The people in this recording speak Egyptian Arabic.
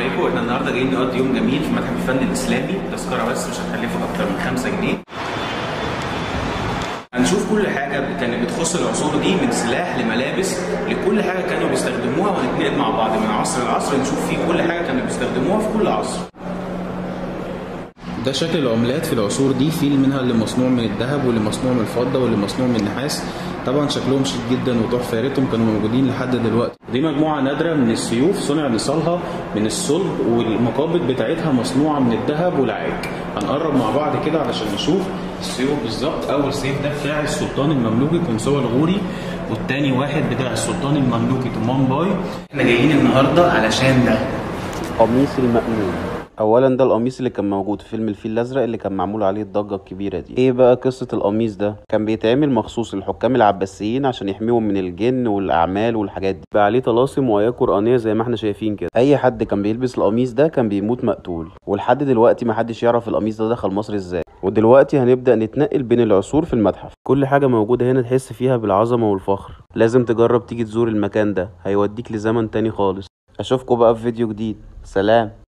عليكم احنا النهارده جايين نقضي يوم جميل في متحف الفن الاسلامي تذكره بس مش هتكلفه اكتر من 5 جنيه هنشوف كل حاجه كانت بتخص العصور دي من سلاح لملابس لكل حاجه كانوا بيستخدموها وهنتنقل مع بعض من عصر لعصر نشوف فيه كل حاجه كانوا بيستخدموها في كل عصر ده شكل العملات في العصور دي في منها اللي مصنوع من الذهب واللي مصنوع من الفضه واللي مصنوع من النحاس طبعا شكلهم شيك جدا وتحفه يا ريتهم كانوا موجودين لحد دلوقتي دي مجموعه نادره من السيوف صنع نصالها من الصلب والمقابض بتاعتها مصنوعه من الذهب والعاج هنقرب مع بعض كده علشان نشوف السيوف بالظبط اول سيف ده بتاع السلطان المملوكي قنصوة الغوري والتاني واحد بتاع السلطان المملوكي تومان باي احنا جايين النهارده علشان ده قميص المأمون اولا ده القميص اللي كان موجود في فيلم الفيل الازرق اللي كان معمول عليه الضجه الكبيره دي ايه بقى قصه القميص ده كان بيتعمل مخصوص للحكام العباسيين عشان يحميهم من الجن والاعمال والحاجات دي بقى عليه طلاسم وايات قرانيه زي ما احنا شايفين كده اي حد كان بيلبس القميص ده كان بيموت مقتول ولحد دلوقتي محدش يعرف القميص ده دخل مصر ازاي ودلوقتي هنبدا نتنقل بين العصور في المتحف كل حاجه موجوده هنا تحس فيها بالعظمه والفخر لازم تجرب تيجي تزور المكان ده هيوديك لزمن تاني خالص اشوفكم بقى في فيديو جديد سلام